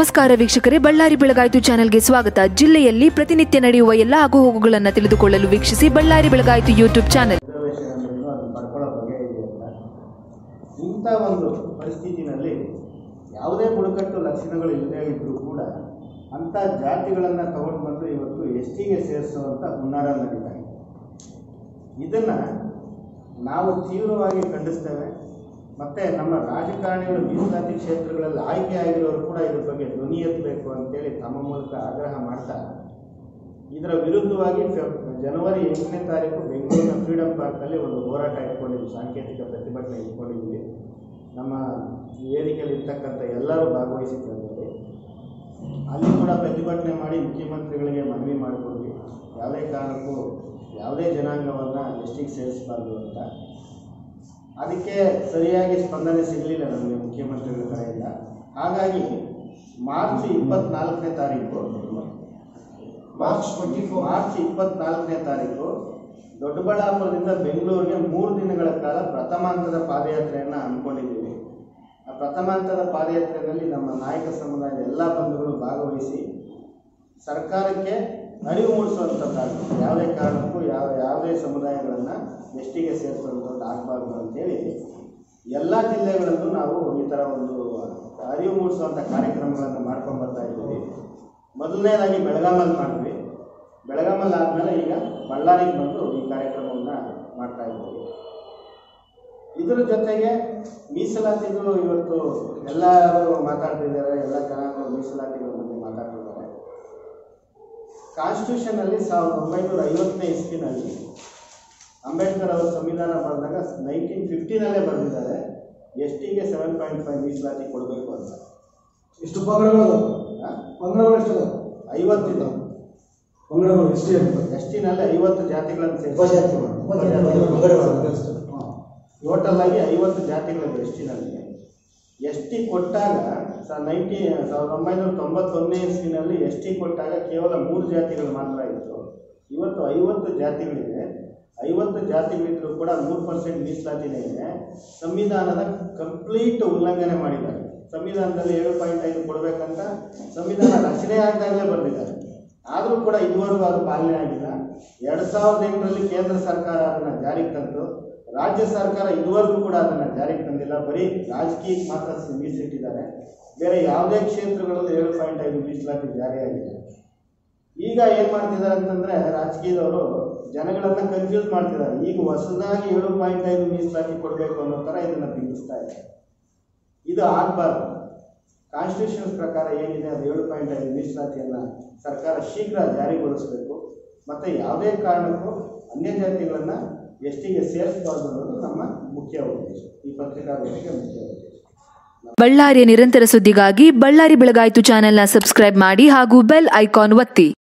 ನಮಸ್ಕಾರ ವೀಕ್ಷಕರೇ ಬಳ್ಳಾರಿ ಬೆಳಗಾಯಿತು ಚಾನೆಲ್ಗೆ ಸ್ವಾಗತ ಜಿಲ್ಲೆಯಲ್ಲಿ ಪ್ರತಿನಿತ್ಯ ನಡೆಯುವ ಎಲ್ಲ ಆಗುಹೋಗುಗಳನ್ನು ತಿಳಿದುಕೊಳ್ಳಲು ವೀಕ್ಷಿಸಿ ಬಳ್ಳಾರಿ ಬೆಳಗಾಯಿತು ಯೂಟ್ಯೂಬ್ ಚಾನೆಲ್ ರಿಸರ್ವೇಷನ್ ಅನ್ನೋದು ಅದನ್ನು ಪಡ್ಕೊಳ್ಳೋ ಬಗೆ ಇದೆ ಅಂತ ಇಂಥ ಒಂದು ಪರಿಸ್ಥಿತಿನಲ್ಲಿ ಯಾವುದೇ ಬುಡಕಟ್ಟು ಲಕ್ಷಣಗಳು ಇಲ್ಲದೇ ಇದ್ದರೂ ಕೂಡ ಅಂಥ ಜಾತಿಗಳನ್ನು ತಗೊಂಡು ಬಂದು ಇವತ್ತು ಎಸ್ ಟಿಗೆ ಸೇರಿಸುವಂಥ ಹುನ್ನಾರ ನಡೀತಾ ಇದೆ ಇದನ್ನು ನಾವು ತೀವ್ರವಾಗಿ ಖಂಡಿಸ್ತೇವೆ ಮತ್ತು ನಮ್ಮ ರಾಜಕಾರಣಿಗಳು ಮೀಸಲಾತಿ ಕ್ಷೇತ್ರಗಳಲ್ಲಿ ಆಯ್ಕೆ ಆಗಿರೋರು ಕೂಡ ಇದ್ರ ಬಗ್ಗೆ ಧ್ವನಿ ಎತ್ತಬೇಕು ಅಂತೇಳಿ ತಮ್ಮ ಮೂಲಕ ಆಗ್ರಹ ಮಾಡ್ತಾ ಇದರ ವಿರುದ್ಧವಾಗಿ ಫೆಬ್ ಜನವರಿ ಎಂಟನೇ ತಾರೀಕು ಬೆಂಗಳೂರಿನ ಫ್ರೀಡಮ್ ಪಾರ್ಕಲ್ಲಿ ಒಂದು ಹೋರಾಟ ಇಟ್ಕೊಂಡಿದ್ವಿ ಸಾಂಕೇತಿಕ ಪ್ರತಿಭಟನೆ ಇಟ್ಕೊಂಡಿದ್ವಿ ನಮ್ಮ ವೇದಿಕೆಯಲ್ಲಿ ಇರ್ತಕ್ಕಂಥ ಎಲ್ಲರೂ ಭಾಗವಹಿಸಿದ್ರು ಅದರಲ್ಲಿ ಅಲ್ಲಿ ಕೂಡ ಪ್ರತಿಭಟನೆ ಮಾಡಿ ಮುಖ್ಯಮಂತ್ರಿಗಳಿಗೆ ಮನವಿ ಮಾಡಿಕೊಂಡ್ವಿ ಯಾವುದೇ ಕಾರಣಕ್ಕೂ ಯಾವುದೇ ಜನಾಂಗವನ್ನು ಎಷ್ಟಿಗೆ ಸೇರಿಸಬಾರ್ದು ಅಂತ ಅದಕ್ಕೆ ಸರಿಯಾಗಿ ಸ್ಪಂದನೆ ಸಿಗಲಿಲ್ಲ ನಮಗೆ ಮುಖ್ಯಮಂತ್ರಿಗಳ ಕಡೆಯಿಂದ ಹಾಗಾಗಿ ಮಾರ್ಚ್ ಇಪ್ಪತ್ನಾಲ್ಕನೇ ತಾರೀಕು ಮಾರ್ಚ್ ಟ್ವೆಂಟಿ ಫೋರ್ ಮಾರ್ಚ್ ಇಪ್ಪತ್ನಾಲ್ಕನೇ ತಾರೀಕು ದೊಡ್ಡಬಳ್ಳಾಪುರದಿಂದ ಬೆಂಗಳೂರಿಗೆ ಮೂರು ದಿನಗಳ ಕಾಲ ಪ್ರಥಮ ಹಂತದ ಪಾದಯಾತ್ರೆಯನ್ನು ಹಮ್ಮಿಕೊಂಡಿದ್ದೀವಿ ಆ ಪ್ರಥಮ ಹಂತದ ಪಾದಯಾತ್ರೆಯಲ್ಲಿ ನಮ್ಮ ನಾಯಕ ಸಮುದಾಯದ ಎಲ್ಲ ಬಂಧುಗಳು ಭಾಗವಹಿಸಿ ಸರ್ಕಾರಕ್ಕೆ ಅರಿವು ಮೂಡಿಸುವಂಥದ್ದಾಗಲಿ ಯಾವುದೇ ಕಾರಣಕ್ಕೂ ಯಾವ ಯಾವುದೇ ಸಮುದಾಯಗಳನ್ನು ಎಷ್ಟಿಗೆ ಸೇರಿಸುವಂಥದ್ದು ಆಗಬಾರ್ದು ಅಂತೇಳಿ ಎಲ್ಲ ಜಿಲ್ಲೆಗಳಲ್ಲೂ ನಾವು ಈ ಥರ ಒಂದು ಅರಿವು ಮೂಡಿಸುವಂಥ ಕಾರ್ಯಕ್ರಮಗಳನ್ನು ಮಾಡ್ಕೊಂಡು ಬರ್ತಾ ಇದ್ದೀವಿ ಮೊದಲನೇದಾಗಿ ಬೆಳಗಾಮಲ್ಲಿ ಮಾಡಿದ್ವಿ ಬೆಳಗಾಮಲ್ಲಿ ಆದಮೇಲೆ ಈಗ ಬಳ್ಳಾರಿಗೆ ಬಂದು ಈ ಕಾರ್ಯಕ್ರಮವನ್ನು ಮಾಡ್ತಾ ಇದ್ದೀವಿ ಇದರ ಜೊತೆಗೆ ಮೀಸಲಾತಿಗಳು ಇವತ್ತು ಎಲ್ಲರೂ ಮಾತಾಡ್ತಿದ್ದಾರೆ ಎಲ್ಲ ಜನಾಂಗ ಮೀಸಲಾತಿಗಳ ಬಗ್ಗೆ ಮಾತಾಡ್ತಿದ್ದಾರೆ ಕಾನ್ಸ್ಟಿಟ್ಯೂಷನಲ್ಲಿ ಸಾವಿರದ ಒಂಬೈನೂರ ಐವತ್ತನೇ ಇಸ್ವಿನಲ್ಲಿ ಅಂಬೇಡ್ಕರ್ ಅವರು ಸಂವಿಧಾನ ಬರೆದಾಗ ನೈನ್ಟೀನ್ ಫಿಫ್ಟಿನಲ್ಲೇ ಬರೆದಿದ್ದಾರೆ ಎಸ್ ಟಿಗೆ ಸೆವೆನ್ ಪಾಯಿಂಟ್ ಫೈವ್ ಮೀಸಲಾತಿ ಕೊಡಬೇಕು ಅಂತ ಎಷ್ಟು ಪಂಗಡಗಳು ಆ? ಪಂಗಡಗಳು ಎಷ್ಟು ಐವತ್ತಿದೆ ಪಂಗಡಗಳು ಎಷ್ಟು ಎಸ್ ಟಿನಲ್ಲಿ ಐವತ್ತು ಜಾತಿಗಳನ್ನು ಸೇರಿಸಿ ಉಪಜಾತಿಗಳು ಉಪಜಾತಿಗಳು. ಟೋಟಲ್ ಆಗಿ ಐವತ್ತು ಜಾತಿಗಳಿವೆ ಎಸ್ ಟಿನಲ್ಲಿ ಎಸ್ ಟಿ ಕೊಟ್ಟಾಗ ಸ ನೈನ್ಟಿ ಸಾವಿರದ ಒಂಬೈನೂರ ತೊಂಬತ್ತೊಂದನೇ ಇಸ್ವಿನಲ್ಲಿ ಎಸ್ ಟಿ ಕೊಟ್ಟಾಗ ಕೇವಲ ಮೂರು ಜಾತಿಗಳು ಮಾತ್ರ ಇತ್ತು ಇವತ್ತು ಐವತ್ತು ಜಾತಿಗಳಿವೆ ಐವತ್ತು ಜಾತಿಗಳಿದ್ರು ಕೂಡ ಮೂರು ಪರ್ಸೆಂಟ್ ಮೀಸಲಾತಿನೇ ಇದೆ ಸಂವಿಧಾನದ ಕಂಪ್ಲೀಟ್ ಉಲ್ಲಂಘನೆ ಮಾಡಿದ್ದಾರೆ ಸಂವಿಧಾನದಲ್ಲಿ ಏಳು ಪಾಯಿಂಟ್ ಐದು ಕೊಡಬೇಕಂತ ಸಂವಿಧಾನ ರಚನೆ ಆಗದಾಗಲೇ ಬರೆದಿದ್ದಾರೆ ಆದರೂ ಕೂಡ ಇದುವರೆಗೂ ಅದು ಪಾಲನೆ ಆಗಿಲ್ಲ ಎರಡು ಸಾವಿರದ ಎಂಟರಲ್ಲಿ ಕೇಂದ್ರ ಸರ್ಕಾರ ಅದನ್ನು ಜಾರಿಗೆ ತಂತು ರಾಜ್ಯ ಸರ್ಕಾರ ಇದುವರೆಗೂ ಕೂಡ ಅದನ್ನು ಜಾರಿಗೆ ತಂದಿಲ್ಲ ಬರೀ ರಾಜಕೀಯಕ್ಕೆ ಮಾತ್ರ ಮೀಸಲಿಟ್ಟಿದ್ದಾರೆ ಬೇರೆ ಯಾವುದೇ ಕ್ಷೇತ್ರಗಳಲ್ಲಿ ಏಳು ಪಾಯಿಂಟ್ ಐದು ಮೀಸಲಾತಿ ಜಾರಿಯಾಗಿಲ್ಲ ಈಗ ಏನು ಮಾಡ್ತಿದ್ದಾರೆ ಅಂತಂದರೆ ರಾಜಕೀಯದವರು ಜನಗಳನ್ನು ಕನ್ಫ್ಯೂಸ್ ಮಾಡ್ತಿದ್ದಾರೆ ಈಗ ಹೊಸದಾಗಿ ಏಳು ಪಾಯಿಂಟ್ ಐದು ಮೀಸಲಾತಿ ಕೊಡಬೇಕು ಅನ್ನೋ ಥರ ಇದನ್ನು ಬಿಂಬಿಸ್ತಾ ಇದ್ದಾರೆ ಇದು ಆಗಬಾರ್ದು ಕಾನ್ಸ್ಟಿಟ್ಯೂಷನ್ಸ್ ಪ್ರಕಾರ ಏನಿದೆ ಅದು ಏಳು ಪಾಯಿಂಟ್ ಐದು ಮೀಸಲಾತಿಯನ್ನು ಸರ್ಕಾರ ಶೀಘ್ರ ಜಾರಿಗೊಳಿಸಬೇಕು ಮತ್ತು ಯಾವುದೇ ಕಾರಣಕ್ಕೂ ಅನ್ಯ ಜಾತಿಗಳನ್ನು ಎಷ್ಟಿಗೆ ಸೇರಿಸಬಾರ್ದು ಅನ್ನೋದು ನಮ್ಮ ಮುಖ್ಯ ಉದ್ದೇಶ ಈ ಪತ್ರಿಕಾಗೋಷ್ಠಿಗೆ ಮುಖ್ಯ ಉದ್ದೇಶ ಬಳ್ಳಾರಿಯ ನಿರಂತರ ಸುದ್ದಿಗಾಗಿ ಬಳ್ಳಾರಿ ಬೆಳಗಾಯಿತು ಚಾನೆಲ್ನ ಸಬ್ಸ್ಕ್ರೈಬ್ ಮಾಡಿ ಹಾಗೂ ಬೆಲ್ ಐಕಾನ್ ಒತ್ತಿ